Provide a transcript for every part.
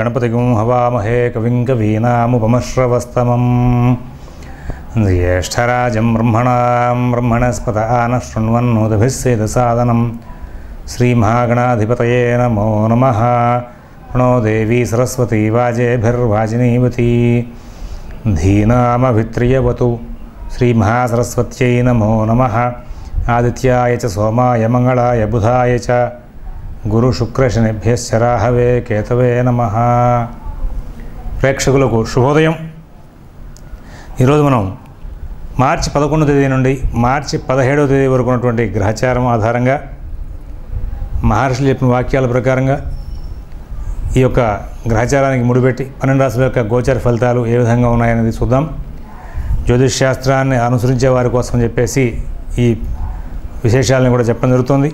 గణపతిగుం హవామహే కవిం కవీనాముపమశ్రవస్తమం జ్యేష్ఠరాజం బ్రహ్మణాం బ్రహ్మణస్పత ఆన శృణ్వన్నోదభిస్సేద సాదనం శ్రీమహాగణాధిపతయే నమో నమ ప్రణో దేవీ సరస్వతీ వాజేభిర్వాజినీవతి ధీనామభిత్రియవతు శ్రీమహాసరస్వత్యై నమో నమ ఆదిత్యాయ చ సోమాయ మంగళాయ బుధాయ చ గురుశుక్రశనిభ్యశ్చ రాహవే కేతవే నమ ప్రేక్షకులకు శుభోదయం ఈరోజు మనం మార్చి పదకొండవ తేదీ నుండి మార్చి పదిహేడవ తేదీ వరకు ఉన్నటువంటి గ్రహచారం ఆధారంగా మహర్షులు చెప్పిన వాక్యాల ప్రకారంగా ఈ యొక్క గ్రహచారానికి ముడిపెట్టి పన్నెండు రాశుల యొక్క గోచర ఫలితాలు ఏ విధంగా ఉన్నాయనేది చూద్దాం జ్యోతిష్ శాస్త్రాన్ని అనుసరించే వారి కోసం చెప్పేసి ఈ విశేషాలను కూడా చెప్పడం జరుగుతుంది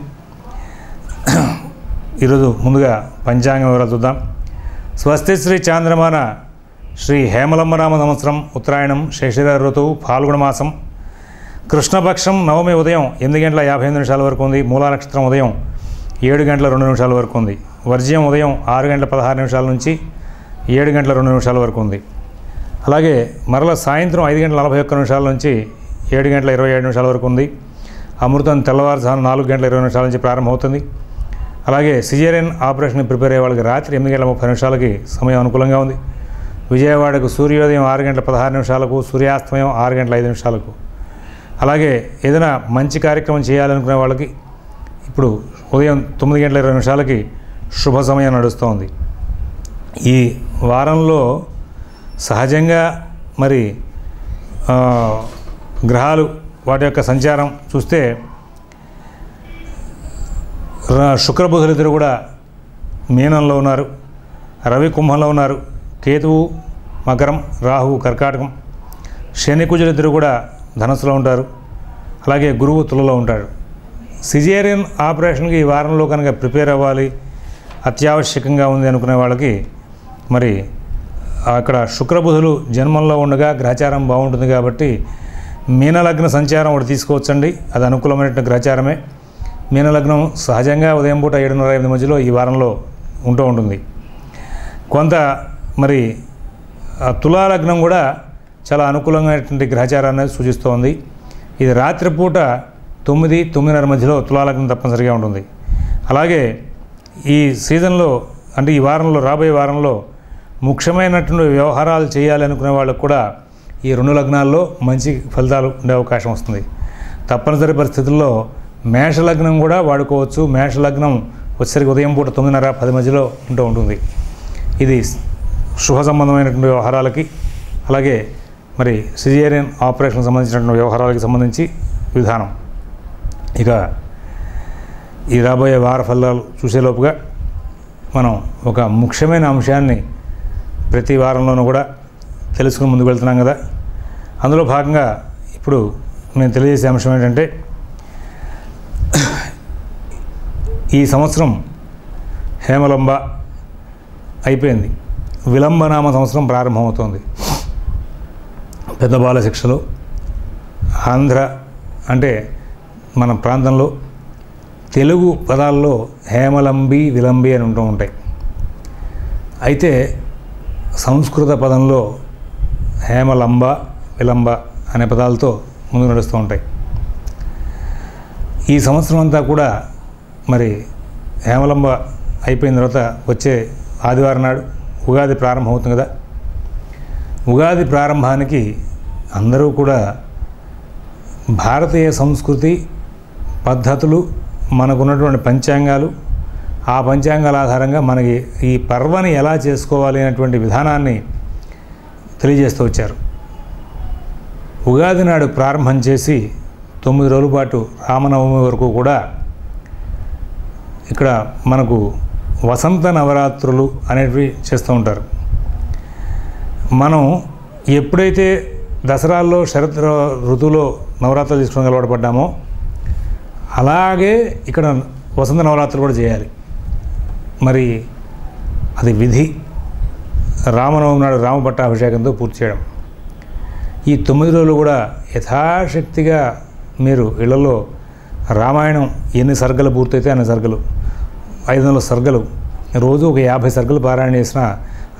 ఈరోజు ముందుగా పంచాంగ వివరాలు చూద్దాం స్వస్తి శ్రీ చాంద్రమాన శ్రీ హేమలంబనామ సంవత్సరం ఉత్తరాయణం శేషిర ఋతువు పాల్గొన మాసం కృష్ణపక్షం నవమి ఉదయం ఎనిమిది గంటల యాభై ఎనిమిది నిమిషాల వరకు ఉంది మూలా నక్షత్రం ఉదయం ఏడు గంటల రెండు నిమిషాల వరకు ఉంది వర్జ్యం ఉదయం ఆరు గంటల పదహారు నిమిషాల నుంచి ఏడు గంటల రెండు నిమిషాల వరకు ఉంది అలాగే మరల సాయంత్రం ఐదు గంటల నలభై ఒక్క నిమిషాల నుంచి ఏడు గంటల ఇరవై ఏడు నిమిషాల వరకు ఉంది అమృతం తెల్లవారుజాము నాలుగు గంటల ఇరవై నిమిషాల నుంచి ప్రారంభమవుతుంది అలాగే సిజేరియన్ ఆపరేషన్కి ప్రిపేర్ అయ్యే వాళ్ళకి రాత్రి ఎనిమిది గంటల ముప్పై నిమిషాలకి సమయం అనుకూలంగా ఉంది విజయవాడకు సూర్యోదయం ఆరు గంటల పదహారు నిమిషాలకు సూర్యాస్తమయం ఆరు గంటల ఐదు నిమిషాలకు అలాగే ఏదైనా మంచి కార్యక్రమం చేయాలనుకునే వాళ్ళకి ఇప్పుడు ఉదయం తొమ్మిది గంటల ఇరవై నిమిషాలకి శుభ సమయం నడుస్తోంది ఈ వారంలో సహజంగా మరి ఆ, గ్రహాలు వాటి యొక్క సంచారం చూస్తే ర- శుక్రబుధులిద్దరు కూడా మీనంలో ఉన్నారు రవి కుంభంలో ఉన్నారు కేతువు మకరం రాహువు కర్కాటకం శని కుజులిద్దరు కూడా ధనస్సులో ఉంటారు అలాగే గురువు తులలో ఉంటాడు సిజేరియన్ ఆపరేషన్కి ఈ వారంలో కనుక ప్రిపేర్ అవ్వాలి అత్యావశ్యకంగా ఉంది అనుకునే వాళ్ళకి మరి అక్కడ శుక్రబుధులు జన్మంలో ఉండగా గ్రహచారం బాగుంటుంది కాబట్టి మీనలగ్న సంచారం ఒకటి తీసుకోవచ్చండి అది అనుకూలమైన గ్రహచారమే మీనలగ్నం సహజంగా ఉదయం పూట ఏడున్నర ఎనిమిది మధ్యలో ఈ వారంలో ఉంటూ ఉంటుంది కొంత మరి ఆ తులాలగ్నం కూడా చాలా అనుకూలమైనటువంటి గ్రహచారాన్ని సూచిస్తోంది ఇది రాత్రిపూట తొమ్మిది తొమ్మిదిన్నర మధ్యలో తులాలగ్నం తప్పనిసరిగా ఉంటుంది అలాగే ఈ సీజన్లో అంటే ఈ వారంలో రాబోయే వారంలో ముఖ్యమైనటువంటి వ్యవహారాలు చేయాలనుకునే వాళ్ళకు కూడా ఈ రెండు లగ్నాల్లో మంచి ఫలితాలు ఉండే అవకాశం వస్తుంది తప్పనిసరి పరిస్థితుల్లో మేషలగ్నం కూడా వాడుకోవచ్చు మేషలగ్నం వచ్చేసరికి ఉదయం పూట తొమ్మిదిన్నర పది మధ్యలో ఉంటూ ఉంటుంది ఇది శుభ సంబంధమైనటువంటి వ్యవహారాలకి అలాగే మరి సిజేరియన్ ఆపరేషన్ సంబంధించినటువంటి వ్యవహారాలకి సంబంధించి విధానం ఇక ఈ రాబోయే వార ఫలాలు చూసేలోపుగా మనం ఒక ముఖ్యమైన అంశాన్ని ప్రతి వారంలోనూ కూడా తెలుసుకుని ముందుకు వెళ్తున్నాం కదా అందులో భాగంగా ఇప్పుడు నేను తెలియజేసే అంశం ఏంటంటే ఈ సంవత్సరం హేమలంబ అయిపోయింది విలంబనామ సంవత్సరం ప్రారంభమవుతోంది పెద్ద బాల శిక్షలో ఆంధ్ర అంటే మన ప్రాంతంలో తెలుగు పదాల్లో హేమలంబి విలంబి అని ఉంటూ ఉంటాయి అయితే సంస్కృత పదంలో హేమలంబ విలంబ అనే పదాలతో ముందుకు నడుస్తూ ఉంటాయి ఈ సంవత్సరం అంతా కూడా మరి హేమలంబ అయిపోయిన తర్వాత వచ్చే ఆదివారం నాడు ఉగాది ప్రారంభం అవుతుంది కదా ఉగాది ప్రారంభానికి అందరూ కూడా భారతీయ సంస్కృతి పద్ధతులు మనకున్నటువంటి పంచాంగాలు ఆ పంచాంగాల ఆధారంగా మనకి ఈ పర్వని ఎలా చేసుకోవాలి అనేటువంటి విధానాన్ని తెలియజేస్తూ వచ్చారు ఉగాది నాడు ప్రారంభం చేసి తొమ్మిది రోజుల పాటు రామనవమి వరకు కూడా ఇక్కడ మనకు వసంత నవరాత్రులు అనేటివి చేస్తూ ఉంటారు మనం ఎప్పుడైతే దసరాల్లో శరత్ ఋతువులో నవరాత్రులు తీసుకుని అలవాటు పడ్డామో అలాగే ఇక్కడ వసంత నవరాత్రులు కూడా చేయాలి మరి అది విధి రామనవమి నాడు రామ పట్టాభిషేకంతో పూర్తి చేయడం ఈ తొమ్మిది రోజులు కూడా యథాశక్తిగా మీరు ఇళ్లలో రామాయణం ఎన్ని సర్గలు పూర్తయితే అన్ని సర్గలు ఐదు వందల సర్గలు రోజు ఒక యాభై సర్గలు పారాయణ చేసిన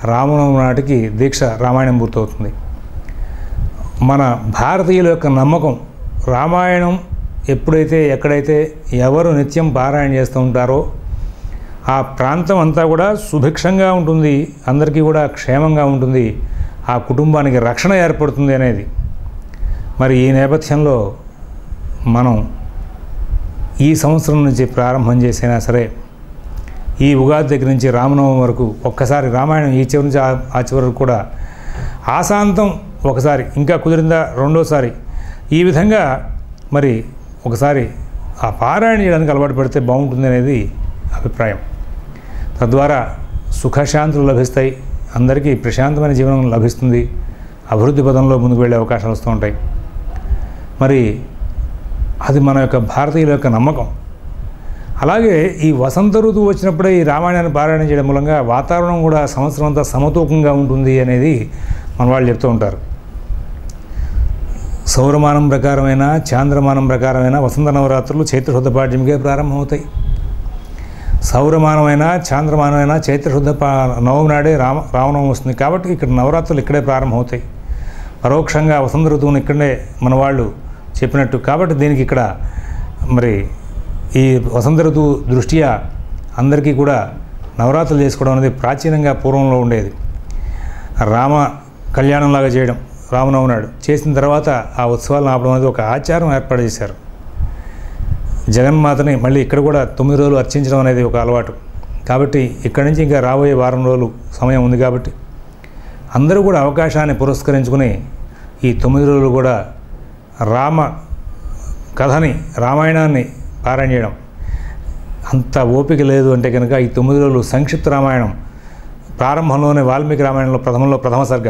రామనవమి నాటికి దీక్ష రామాయణం పూర్తవుతుంది మన భారతీయుల యొక్క నమ్మకం రామాయణం ఎప్పుడైతే ఎక్కడైతే ఎవరు నిత్యం పారాయణ చేస్తూ ఉంటారో ఆ ప్రాంతం అంతా కూడా సుభిక్షంగా ఉంటుంది అందరికీ కూడా క్షేమంగా ఉంటుంది ఆ కుటుంబానికి రక్షణ ఏర్పడుతుంది అనేది మరి ఈ నేపథ్యంలో మనం ఈ సంవత్సరం నుంచి ప్రారంభం చేసినా సరే ఈ ఉగాది దగ్గర నుంచి రామనవమి వరకు ఒక్కసారి రామాయణం ఈ చివరి నుంచి ఆ- ఆ చివరి వరకు కూడా ఆశాంతం ఒకసారి ఇంకా కుదిరిందా రెండోసారి ఈ విధంగా మరి ఒకసారి ఆ పారాయణ చేయడానికి అలవాటు పెడితే బాగుంటుంది అనేది అభిప్రాయం తద్వారా సుఖశాంతులు లభిస్తాయి అందరికీ ప్రశాంతమైన జీవనం లభిస్తుంది అభివృద్ధి పదంలో ముందుకు వెళ్ళే అవకాశాలు వస్తూ ఉంటాయి మరి అది మన యొక్క భారతీయుల యొక్క నమ్మకం అలాగే ఈ వసంత ఋతువు వచ్చినప్పుడే ఈ రామాయణాన్ని పారాయణం చేయడం మూలంగా వాతావరణం కూడా సంవత్సరం అంతా సమతూకంగా ఉంటుంది అనేది మన వాళ్ళు చెప్తూ ఉంటారు సౌరమానం ప్రకారమైన చాంద్రమానం ప్రకారమైన వసంత నవరాత్రులు చైత్రశుద్ధ పాడ్యమికే ప్రారంభమవుతాయి సౌరమానమైన చాంద్రమానమైన చైత్రశుద్ధ పా నవమి నాడే రామ రామనవమి వస్తుంది కాబట్టి ఇక్కడ నవరాత్రులు ఇక్కడే ప్రారంభమవుతాయి పరోక్షంగా వసంత ఋతువుని ఇక్కడే మన వాళ్ళు చెప్పినట్టు కాబట్టి దీనికి ఇక్కడ మరి ఈ వసంత ఋతువు దృష్ట్యా అందరికీ కూడా నవరాత్రులు చేసుకోవడం అనేది ప్రాచీనంగా పూర్వంలో ఉండేది రామ కళ్యాణంలాగా చేయడం రామనవమి నాడు చేసిన తర్వాత ఆ ఉత్సవాలను ఆపడం అనేది ఒక ఆచారం ఏర్పాటు చేశారు జగన్మాతని మళ్ళీ ఇక్కడ కూడా తొమ్మిది రోజులు అర్చించడం అనేది ఒక అలవాటు కాబట్టి ఇక్కడి నుంచి ఇంకా రాబోయే వారం రోజులు సమయం ఉంది కాబట్టి అందరూ కూడా అవకాశాన్ని పురస్కరించుకుని ఈ తొమ్మిది రోజులు కూడా రామ కథని రామాయణాన్ని పారాయణ చేయడం అంత ఓపిక లేదు అంటే కనుక ఈ తొమ్మిది రోజులు సంక్షిప్త రామాయణం ప్రారంభంలోనే వాల్మీకి రామాయణంలో ప్రథమంలో ప్రథమ సర్గ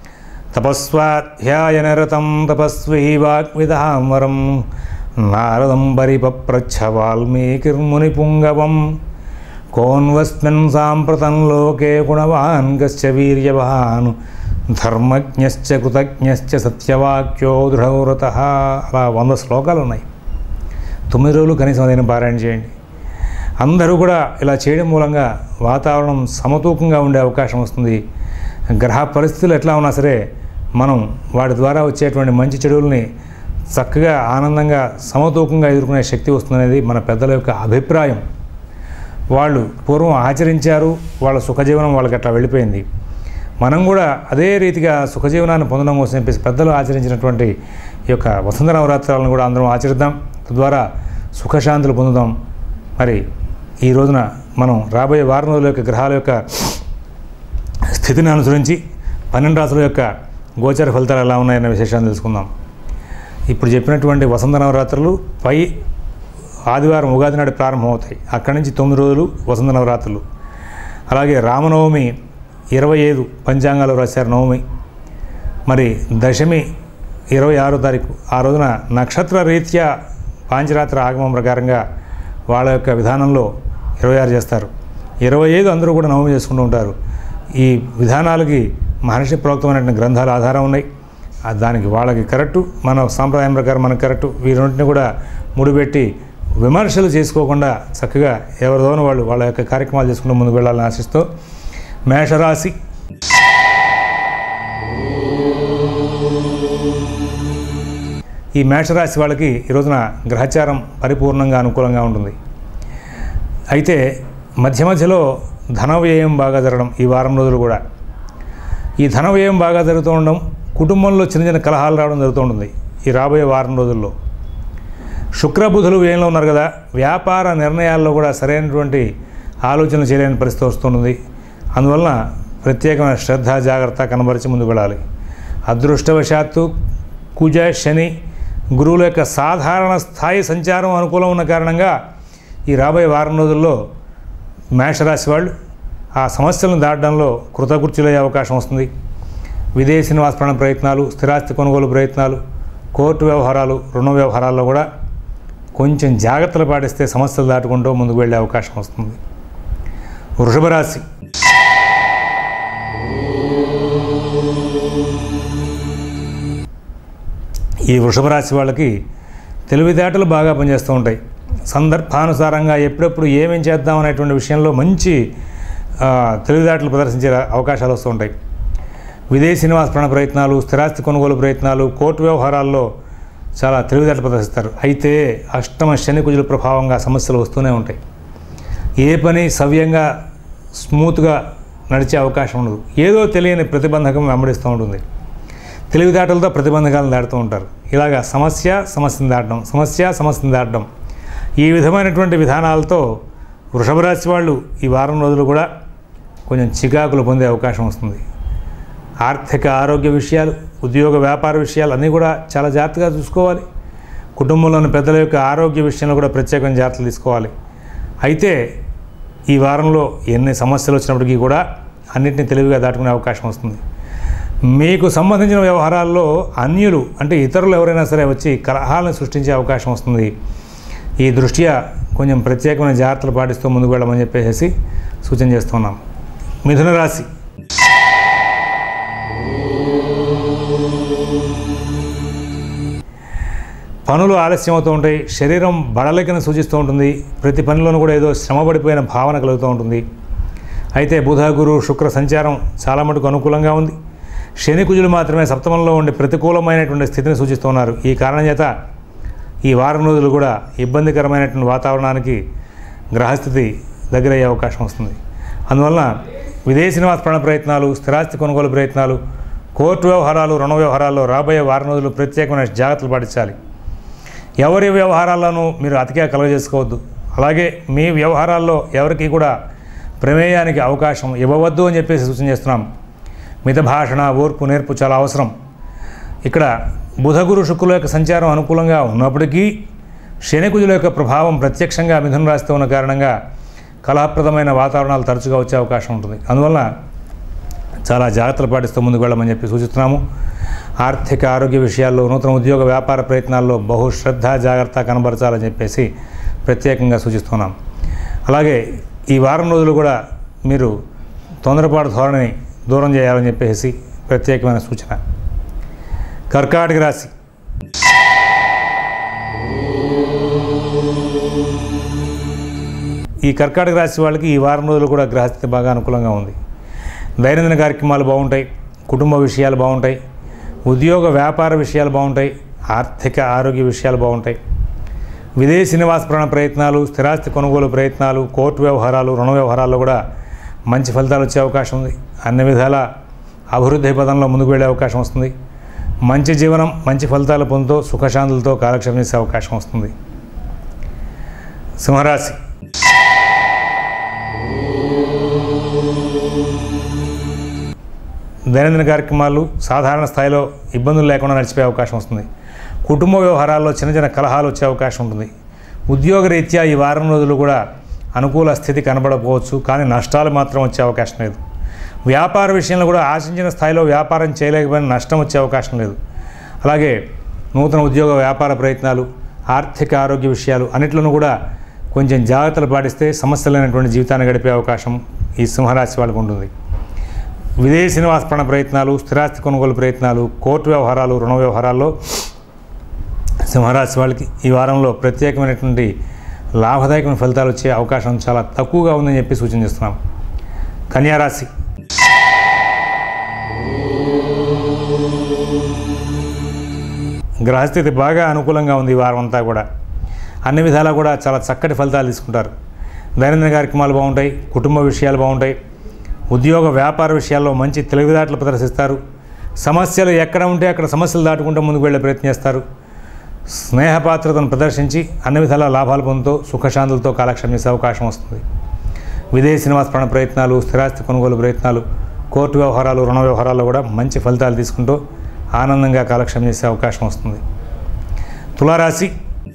తపస్వాధ్యాయనరతం తపస్వి వాగ్విధాంవరం నారదం పరిపప్రచ్ఛ వాల్మీకిర్ముని పుంగవం కోన్వస్మిన్ సాంప్రతం లోకే గుణవాన్ గశ్చ వీర్యవాన్ ధర్మజ్ఞశ్చ కృతజ్ఞశ్చ సత్యవాక్యో దృఢవ్రత అలా వంద శ్లోకాలు ఉన్నాయి తొమ్మిది రోజులు కనీసం అదైనా పారాయణ చేయండి అందరూ కూడా ఇలా చేయడం మూలంగా వాతావరణం సమతూకంగా ఉండే అవకాశం వస్తుంది గ్రహ పరిస్థితులు ఎట్లా ఉన్నా సరే మనం వాటి ద్వారా వచ్చేటువంటి మంచి చెడుల్ని చక్కగా ఆనందంగా సమతూకంగా ఎదుర్కొనే శక్తి వస్తుందనేది మన పెద్దల యొక్క అభిప్రాయం వాళ్ళు పూర్వం ఆచరించారు వాళ్ళ సుఖజీవనం వాళ్ళకి అట్లా వెళ్ళిపోయింది మనం కూడా అదే రీతిగా సుఖజీవనాన్ని పొందడం కోసం చెప్పేసి పెద్దలు ఆచరించినటువంటి ఈ యొక్క వసంత నవరాత్రాలను కూడా అందరం ఆచరిద్దాం తద్వారా సుఖశాంతులు పొందుదాం మరి ఈ రోజున మనం రాబోయే వారం రోజుల యొక్క గ్రహాల యొక్క స్థితిని అనుసరించి పన్నెండు రాసుల యొక్క గోచర ఫలితాలు ఎలా ఉన్నాయన్న విశేషాన్ని తెలుసుకుందాం ఇప్పుడు చెప్పినటువంటి వసంత నవరాత్రులు పై ఆదివారం ఉగాది నాడు ప్రారంభమవుతాయి అక్కడి నుంచి తొమ్మిది రోజులు వసంత నవరాత్రులు అలాగే రామనవమి ఇరవై ఐదు పంచాంగాలు రాశారు నవమి మరి దశమి ఇరవై ఆరో తారీఖు ఆ రోజున నక్షత్ర రీత్యా పాంచరాత్ర ఆగమం ప్రకారంగా వాళ్ళ యొక్క విధానంలో ఇరవై ఆరు చేస్తారు ఇరవై ఐదు అందరూ కూడా నవమి చేసుకుంటూ ఉంటారు ఈ విధానాలకి మహర్షి ప్రోక్తమైనటువంటి గ్రంథాలు ఆధారం ఉన్నాయి ఆ దానికి వాళ్ళకి కరెక్టు మన సాంప్రదాయం ప్రకారం మనకు కరెక్టు వీరింటిని కూడా ముడిపెట్టి విమర్శలు చేసుకోకుండా చక్కగా ఎవరిదోన వాళ్ళు వాళ్ళ యొక్క కార్యక్రమాలు చేసుకుంటూ ముందుకు వెళ్ళాలని ఆశిస్తూ మేషరాశి ఈ మేషరాశి వాళ్ళకి ఈ రోజున గ్రహచారం పరిపూర్ణంగా అనుకూలంగా ఉంటుంది అయితే మధ్య మధ్యలో ధన వ్యయం బాగా జరగడం ఈ వారం రోజులు కూడా ఈ ధన వ్యయం బాగా జరుగుతూ ఉండడం కుటుంబంలో చిన్న చిన్న కలహాలు రావడం జరుగుతూ ఉంటుంది ఈ రాబోయే వారం రోజుల్లో శుక్రబుధులు వ్యయంలో ఉన్నారు కదా వ్యాపార నిర్ణయాల్లో కూడా సరైనటువంటి ఆలోచన చేయలేని పరిస్థితి వస్తుంది అందువలన ప్రత్యేకమైన శ్రద్ధ జాగ్రత్త కనబరిచి ముందుకు వెళ్ళాలి అదృష్టవశాత్తు కుజ శని గురువుల యొక్క సాధారణ స్థాయి సంచారం అనుకూలం ఉన్న కారణంగా ఈ రాబోయే వారం రోజుల్లో మేషరాశి వాళ్ళు ఆ సమస్యలను దాటడంలో కృతకృత్యులయ్యే అవకాశం వస్తుంది విదేశీ నివాసపరణ ప్రయత్నాలు స్థిరాస్తి కొనుగోలు ప్రయత్నాలు కోర్టు వ్యవహారాలు రుణ వ్యవహారాల్లో కూడా కొంచెం జాగ్రత్తలు పాటిస్తే సమస్యలు దాటుకుంటూ ముందుకు వెళ్ళే అవకాశం వస్తుంది వృషభ రాశి ఈ వృషభ రాశి వాళ్ళకి తెలివితేటలు బాగా పనిచేస్తూ ఉంటాయి సందర్భానుసారంగా ఎప్పుడెప్పుడు ఏమేం చేద్దాం అనేటువంటి విషయంలో మంచి ఆ, తెలివిదాటలు ప్రదర్శించే అవకాశాలు వస్తూ ఉంటాయి విదేశీ నివాస ప్రాణ ప్రయత్నాలు స్థిరాస్తి కొనుగోలు ప్రయత్నాలు కోర్టు వ్యవహారాల్లో చాలా తెలివిదాటలు ప్రదర్శిస్తారు అయితే అష్టమ శని కుజుల ప్రభావంగా సమస్యలు వస్తూనే ఉంటాయి ఏ పని సవ్యంగా స్మూత్గా నడిచే అవకాశం ఉండదు ఏదో తెలియని ప్రతిబంధకం వెంబడిస్తూ ఉంటుంది తెలివితేటలతో ప్రతిబంధకాలను దాటుతూ ఉంటారు ఇలాగా సమస్య సమస్యను దాటడం సమస్య సమస్యను దాటడం ఈ విధమైనటువంటి విధానాలతో వృషభ రాశి వాళ్ళు ఈ వారం రోజులు కూడా కొంచెం చికాకులు పొందే అవకాశం వస్తుంది ఆర్థిక ఆరోగ్య విషయాలు ఉద్యోగ వ్యాపార విషయాలు అన్నీ కూడా చాలా జాగ్రత్తగా చూసుకోవాలి కుటుంబంలోని పెద్దల యొక్క ఆరోగ్య విషయంలో కూడా ప్రత్యేకమైన జాగ్రత్తలు తీసుకోవాలి అయితే ఈ వారంలో ఎన్ని సమస్యలు వచ్చినప్పటికీ కూడా అన్నింటినీ తెలివిగా దాటుకునే అవకాశం వస్తుంది మీకు సంబంధించిన వ్యవహారాల్లో అన్యులు అంటే ఇతరులు ఎవరైనా సరే వచ్చి కలహాలను సృష్టించే అవకాశం వస్తుంది ఈ దృష్ట్యా కొంచెం ప్రత్యేకమైన జాగ్రత్తలు పాటిస్తూ ముందుకు వెళ్ళమని చెప్పేసి సూచన చేస్తున్నాం మిథున రాశి పనులు ఆలస్యం అవుతూ ఉంటాయి శరీరం బడలికను సూచిస్తూ ఉంటుంది ప్రతి పనిలోనూ కూడా ఏదో శ్రమపడిపోయిన భావన కలుగుతూ ఉంటుంది అయితే బుధ గురు శుక్ర సంచారం చాలా మటుకు అనుకూలంగా ఉంది శని కుజులు మాత్రమే సప్తమంలో ఉండే ప్రతికూలమైనటువంటి స్థితిని సూచిస్తున్నారు ఈ కారణం చేత ఈ వారం రోజులు కూడా ఇబ్బందికరమైనటువంటి వాతావరణానికి గ్రహస్థితి దగ్గరయ్యే అవకాశం వస్తుంది అందువలన విదేశీ నివాస ప్రాణ ప్రయత్నాలు స్థిరాస్తి కొనుగోలు ప్రయత్నాలు కోర్టు వ్యవహారాలు రుణ వ్యవహారాల్లో రాబోయే వారం రోజులు ప్రత్యేకమైన జాగ్రత్తలు పాటించాలి ఎవరి వ్యవహారాల్లోనూ మీరు అతిగా కలగజేసుకోవద్దు అలాగే మీ వ్యవహారాల్లో ఎవరికి కూడా ప్రమేయానికి అవకాశం ఇవ్వవద్దు అని చెప్పేసి సూచన చేస్తున్నాం మిత భాషణ ఓర్పు నేర్పు చాలా అవసరం ఇక్కడ బుధగురు శుక్రుల యొక్క సంచారం అనుకూలంగా ఉన్నప్పటికీ శనికుజుల యొక్క ప్రభావం ప్రత్యక్షంగా మిథున రాశితో ఉన్న కారణంగా కలహప్రదమైన వాతావరణాలు తరచుగా వచ్చే అవకాశం ఉంటుంది అందువలన చాలా జాగ్రత్తలు పాటిస్తూ ముందుకు వెళ్ళమని చెప్పి సూచిస్తున్నాము ఆర్థిక ఆరోగ్య విషయాల్లో నూతన ఉద్యోగ వ్యాపార ప్రయత్నాల్లో బహు శ్రద్ధ జాగ్రత్త కనబరచాలని చెప్పేసి ప్రత్యేకంగా సూచిస్తున్నాం అలాగే ఈ వారం రోజులు కూడా మీరు తొందరపాటు ధోరణిని దూరం చేయాలని చెప్పేసి ప్రత్యేకమైన సూచన కర్కాటక రాశి ఈ కర్కాటక రాశి వాళ్ళకి ఈ వారం రోజులు కూడా గ్రహస్థితి బాగా అనుకూలంగా ఉంది దైనందిన కార్యక్రమాలు బాగుంటాయి కుటుంబ విషయాలు బాగుంటాయి ఉద్యోగ వ్యాపార విషయాలు బాగుంటాయి ఆర్థిక ఆరోగ్య విషయాలు బాగుంటాయి విదేశీ నివాస ప్రాణ ప్రయత్నాలు స్థిరాస్తి కొనుగోలు ప్రయత్నాలు కోర్టు వ్యవహారాలు రుణ వ్యవహారాల్లో కూడా మంచి ఫలితాలు వచ్చే అవకాశం ఉంది అన్ని విధాల అభివృద్ధి పదంలో ముందుకు వెళ్ళే అవకాశం వస్తుంది మంచి జీవనం మంచి ఫలితాలు పొందుతూ సుఖశాంతులతో కాలక్షేపం చేసే అవకాశం వస్తుంది సింహరాశి దైనందిన కార్యక్రమాలు సాధారణ స్థాయిలో ఇబ్బందులు లేకుండా నడిచిపోయే అవకాశం వస్తుంది కుటుంబ వ్యవహారాల్లో చిన్న చిన్న కలహాలు వచ్చే అవకాశం ఉంటుంది ఉద్యోగ రీత్యా ఈ వారం రోజులు కూడా అనుకూల స్థితి కనబడకపోవచ్చు కానీ నష్టాలు మాత్రం వచ్చే అవకాశం లేదు వ్యాపార విషయంలో కూడా ఆశించిన స్థాయిలో వ్యాపారం చేయలేకపోయిన నష్టం వచ్చే అవకాశం లేదు అలాగే నూతన ఉద్యోగ వ్యాపార ప్రయత్నాలు ఆర్థిక ఆరోగ్య విషయాలు అన్నిట్లోనూ కూడా కొంచెం జాగ్రత్తలు పాటిస్తే సమస్యలైనటువంటి జీవితాన్ని గడిపే అవకాశం ఈ సింహరాశి వాళ్ళకు ఉంటుంది విదేశీ నివాస ప్రాణ ప్రయత్నాలు స్థిరాస్తి కొనుగోలు ప్రయత్నాలు కోర్టు వ్యవహారాలు రుణ వ్యవహారాల్లో సింహరాశి వాళ్ళకి ఈ వారంలో ప్రత్యేకమైనటువంటి లాభదాయకమైన ఫలితాలు వచ్చే అవకాశం చాలా తక్కువగా ఉందని చెప్పి సూచన చేస్తున్నాం కన్యారాశి గ్రహస్థితి బాగా అనుకూలంగా ఉంది ఈ వారం అంతా కూడా అన్ని విధాలా కూడా చాలా చక్కటి ఫలితాలు తీసుకుంటారు దైనందిన కార్యక్రమాలు బాగుంటాయి కుటుంబ విషయాలు బాగుంటాయి ఉద్యోగ వ్యాపార విషయాల్లో మంచి తెలివిదాటలు ప్రదర్శిస్తారు సమస్యలు ఎక్కడ ఉంటే అక్కడ సమస్యలు దాటుకుంటూ ముందుకు వెళ్ళే ప్రయత్నం చేస్తారు స్నేహపాత్రతను ప్రదర్శించి అన్ని విధాల లాభాలు పొందుతూ సుఖశాంతులతో కాలక్షేపం చేసే అవకాశం వస్తుంది విదేశీ నివాస ప్రాణ ప్రయత్నాలు స్థిరాస్తి కొనుగోలు ప్రయత్నాలు కోర్టు వ్యవహారాలు రుణ వ్యవహారాల్లో కూడా మంచి ఫలితాలు తీసుకుంటూ ఆనందంగా కాలక్షేపం చేసే అవకాశం వస్తుంది తులారాశి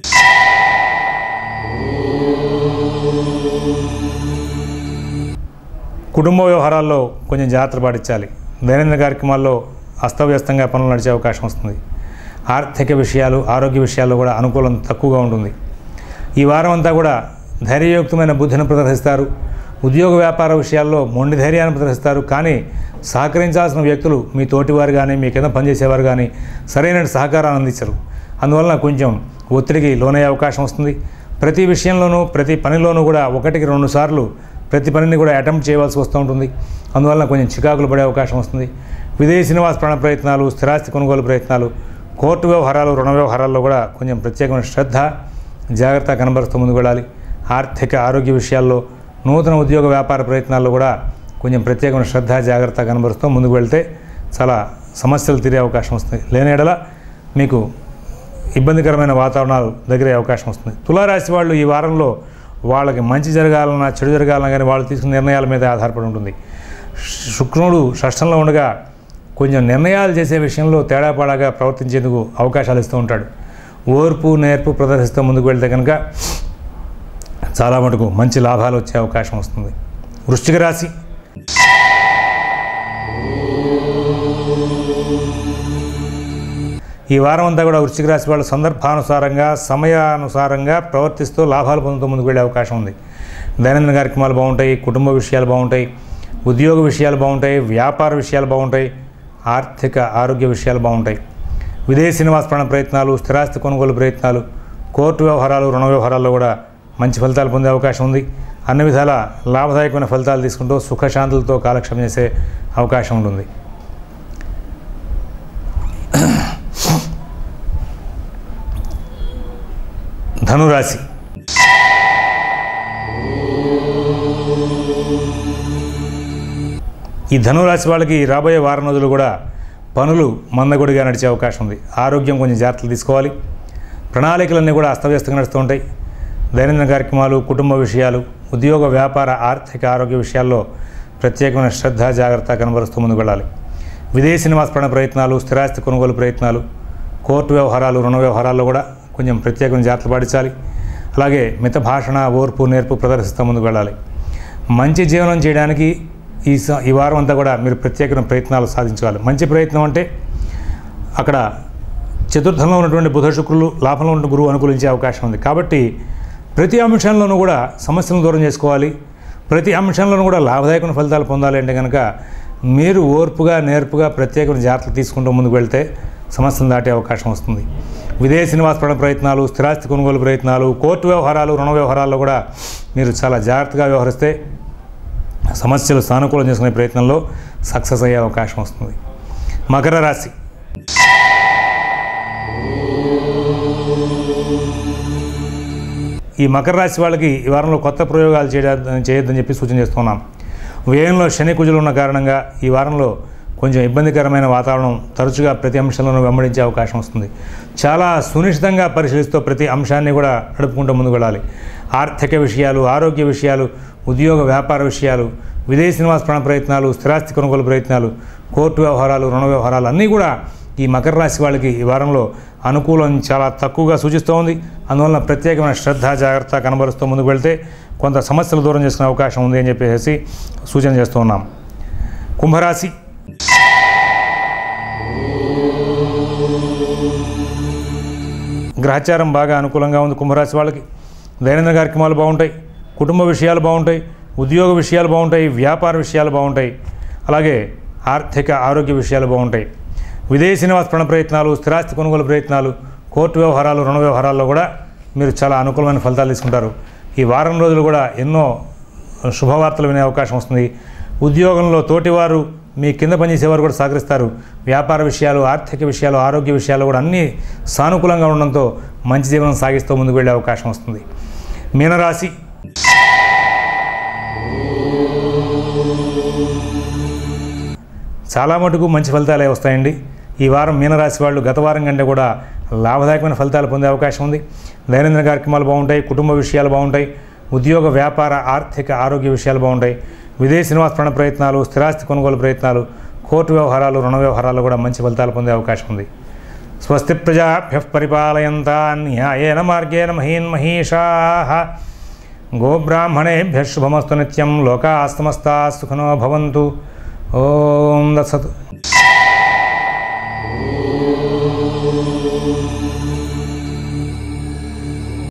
కుటుంబ వ్యవహారాల్లో కొంచెం జాగ్రత్తలు పాటించాలి దైనందిన కార్యక్రమాల్లో అస్తవ్యస్తంగా పనులు నడిచే అవకాశం వస్తుంది ఆర్థిక విషయాలు ఆరోగ్య విషయాల్లో కూడా అనుకూలం తక్కువగా ఉంటుంది ఈ వారం అంతా కూడా ధైర్యయుక్తమైన బుద్ధిని ప్రదర్శిస్తారు ఉద్యోగ వ్యాపార విషయాల్లో మొండి ధైర్యాన్ని ప్రదర్శిస్తారు కానీ సహకరించాల్సిన వ్యక్తులు మీ తోటివారు కానీ మీ కింద పనిచేసేవారు కానీ సరైన సహకారాన్ని అందించరు అందువలన కొంచెం ఒత్తిడికి లోనయ్యే అవకాశం వస్తుంది ప్రతి విషయంలోనూ ప్రతి పనిలోనూ కూడా ఒకటికి రెండు సార్లు ప్రతి పనిని కూడా అటెంప్ట్ చేయవలసి వస్తూ ఉంటుంది అందువలన కొంచెం చికాకులు పడే అవకాశం వస్తుంది విదేశీ నివాస ప్రాణ ప్రయత్నాలు స్థిరాస్తి కొనుగోలు ప్రయత్నాలు కోర్టు వ్యవహారాలు రుణ వ్యవహారాల్లో కూడా కొంచెం ప్రత్యేకమైన శ్రద్ధ జాగ్రత్త కనబరుస్తూ ముందుకు వెళ్ళాలి ఆర్థిక ఆరోగ్య విషయాల్లో నూతన ఉద్యోగ వ్యాపార ప్రయత్నాల్లో కూడా కొంచెం ప్రత్యేకమైన శ్రద్ధ జాగ్రత్త కనబరుస్తూ ముందుకు వెళ్తే చాలా సమస్యలు తీరే అవకాశం వస్తుంది లేని ఎడల మీకు ఇబ్బందికరమైన వాతావరణాలు దగ్గరే అవకాశం వస్తుంది తులారాశి వాళ్ళు ఈ వారంలో వాళ్ళకి మంచి జరగాలన్నా చెడు జరగాలన్నా కానీ వాళ్ళు తీసుకున్న నిర్ణయాల మీద ఆధారపడి ఉంటుంది శుక్రుడు షష్టంలో ఉండగా కొంచెం నిర్ణయాలు చేసే విషయంలో తేడాపాడాగా ప్రవర్తించేందుకు అవకాశాలు ఇస్తూ ఉంటాడు ఓర్పు నేర్పు ప్రదర్శిస్తూ ముందుకు వెళ్తే కనుక చాలా మటుకు మంచి లాభాలు వచ్చే అవకాశం వస్తుంది వృశ్చిక రాశి ఈ వారం అంతా కూడా వృశ్చిక రాశి వాళ్ళు సందర్భానుసారంగా సమయానుసారంగా ప్రవర్తిస్తూ లాభాలు పొందుతూ ముందుకు వెళ్ళే అవకాశం ఉంది దైనందిన కార్యక్రమాలు బాగుంటాయి కుటుంబ విషయాలు బాగుంటాయి ఉద్యోగ విషయాలు బాగుంటాయి వ్యాపార విషయాలు బాగుంటాయి ఆర్థిక ఆరోగ్య విషయాలు బాగుంటాయి విదేశీ నివాస ప్రాణ ప్రయత్నాలు స్థిరాస్తి కొనుగోలు ప్రయత్నాలు కోర్టు వ్యవహారాలు రుణ వ్యవహారాల్లో కూడా మంచి ఫలితాలు పొందే అవకాశం ఉంది అన్ని విధాల లాభదాయకమైన ఫలితాలు తీసుకుంటూ సుఖశాంతులతో కాలక్షేపం చేసే అవకాశం ఉంటుంది ధనురాశి ఈ ధనురాశి వాళ్ళకి రాబోయే వారం రోజులు కూడా పనులు మందకొడిగా నడిచే అవకాశం ఉంది ఆరోగ్యం కొంచెం జాగ్రత్తలు తీసుకోవాలి ప్రణాళికలన్నీ కూడా అస్తవ్యస్తంగా నడుస్తూ ఉంటాయి దైనందిన కార్యక్రమాలు కుటుంబ విషయాలు ఉద్యోగ వ్యాపార ఆర్థిక ఆరోగ్య విషయాల్లో ప్రత్యేకమైన శ్రద్ధ జాగ్రత్త కనబరుస్తూ ముందుకు వెళ్ళాలి విదేశీ నివాస ప్రాణ ప్రయత్నాలు స్థిరాస్తి కొనుగోలు ప్రయత్నాలు కోర్టు వ్యవహారాలు రుణ వ్యవహారాల్లో కూడా కొంచెం ప్రత్యేకమైన జాగ్రత్తలు పాటించాలి అలాగే మిత భాషణ ఓర్పు నేర్పు ప్రదర్శిస్తూ ముందుకు వెళ్ళాలి మంచి జీవనం చేయడానికి ఈ స- ఈ వారం అంతా కూడా మీరు ప్రత్యేకమైన ప్రయత్నాలు సాధించాలి మంచి ప్రయత్నం అంటే అక్కడ చతుర్థంలో ఉన్నటువంటి బుధ శుక్రులు లాభంలో ఉన్న గురువు అనుకూలించే అవకాశం ఉంది కాబట్టి ప్రతి అంశంలోనూ కూడా సమస్యలను దూరం చేసుకోవాలి ప్రతి అంశంలోనూ కూడా లాభదాయకమైన ఫలితాలు పొందాలి అంటే కనుక మీరు ఓర్పుగా నేర్పుగా ప్రత్యేకమైన జాగ్రత్తలు తీసుకుంటూ ముందుకు వెళ్తే సమస్యను దాటే అవకాశం వస్తుంది విదేశీ నివాస పడ ప్రయత్నాలు స్థిరాస్తి కొనుగోలు ప్రయత్నాలు కోర్టు వ్యవహారాలు రుణ వ్యవహారాల్లో కూడా మీరు చాలా జాగ్రత్తగా వ్యవహరిస్తే సమస్యలు సానుకూలం చేసుకునే ప్రయత్నంలో సక్సెస్ అయ్యే అవకాశం వస్తుంది మకర రాశి ఈ మకర రాశి వాళ్ళకి ఈ వారంలో కొత్త ప్రయోగాలు చేయడం చేయొద్దని చెప్పి సూచన చేస్తున్నాం వ్యయంలో శని కుజులు ఉన్న కారణంగా ఈ వారంలో కొంచెం ఇబ్బందికరమైన వాతావరణం తరచుగా ప్రతి అంశంలోనూ వెంబడించే అవకాశం వస్తుంది చాలా సునిశ్చితంగా పరిశీలిస్తూ ప్రతి అంశాన్ని కూడా నడుపుకుంటూ ముందుకు వెళ్ళాలి ఆర్థిక విషయాలు ఆరోగ్య విషయాలు ఉద్యోగ వ్యాపార విషయాలు విదేశీ నివాస ప్రాణ ప్రయత్నాలు స్థిరాస్తి కొనుగోలు ప్రయత్నాలు కోర్టు వ్యవహారాలు రుణ వ్యవహారాలు అన్నీ కూడా ఈ మకర రాశి వాళ్ళకి ఈ వారంలో అనుకూలం చాలా తక్కువగా సూచిస్తూ ఉంది అందువలన ప్రత్యేకమైన శ్రద్ధ జాగ్రత్త కనబరుస్తూ ముందుకు వెళ్తే కొంత సమస్యలు దూరం చేసుకునే అవకాశం ఉంది అని చెప్పేసి సూచన చేస్తూ ఉన్నాం కుంభరాశి గ్రహచారం బాగా అనుకూలంగా ఉంది కుంభరాశి వాళ్ళకి దైనందిన కార్యక్రమాలు బాగుంటాయి కుటుంబ విషయాలు బాగుంటాయి ఉద్యోగ విషయాలు బాగుంటాయి వ్యాపార విషయాలు బాగుంటాయి అలాగే ఆర్థిక ఆరోగ్య విషయాలు బాగుంటాయి విదేశీ నివాస పణ ప్రయత్నాలు స్థిరాస్తి కొనుగోలు ప్రయత్నాలు కోర్టు వ్యవహారాలు రుణ వ్యవహారాల్లో కూడా మీరు చాలా అనుకూలమైన ఫలితాలు తీసుకుంటారు ఈ వారం రోజులు కూడా ఎన్నో శుభవార్తలు వినే అవకాశం వస్తుంది ఉద్యోగంలో తోటివారు మీ కింద పనిచేసేవారు కూడా సహకరిస్తారు వ్యాపార విషయాలు ఆర్థిక విషయాలు ఆరోగ్య విషయాలు కూడా అన్నీ సానుకూలంగా ఉండడంతో మంచి జీవనం సాగిస్తూ ముందుకు వెళ్ళే అవకాశం వస్తుంది మీనరాశి చాలా మటుకు మంచి ఫలితాలే వస్తాయండి ఈ వారం మీనరాశి వాళ్ళు గత వారం కంటే కూడా లాభదాయకమైన ఫలితాలు పొందే అవకాశం ఉంది దైనందిన కార్యక్రమాలు బాగుంటాయి కుటుంబ విషయాలు బాగుంటాయి ఉద్యోగ వ్యాపార ఆర్థిక ఆరోగ్య విషయాలు బాగుంటాయి విదేశీ నివాస ప్రాణ ప్రయత్నాలు స్థిరాస్తి కొనుగోలు ప్రయత్నాలు కోర్టు వ్యవహారాలు రుణ వ్యవహారాల్లో కూడా మంచి ఫలితాలు పొందే అవకాశం ఉంది స్వస్తి ప్రజాభ్య పరిపాలయంతా న్యాయేన మార్గేణ మహీన్ మహీషా గోబ్రాహ్మణేభ్య శుభమస్తు నిత్యం లోకా సమస్తా సుఖనో భవంతు ఓం దత్సత్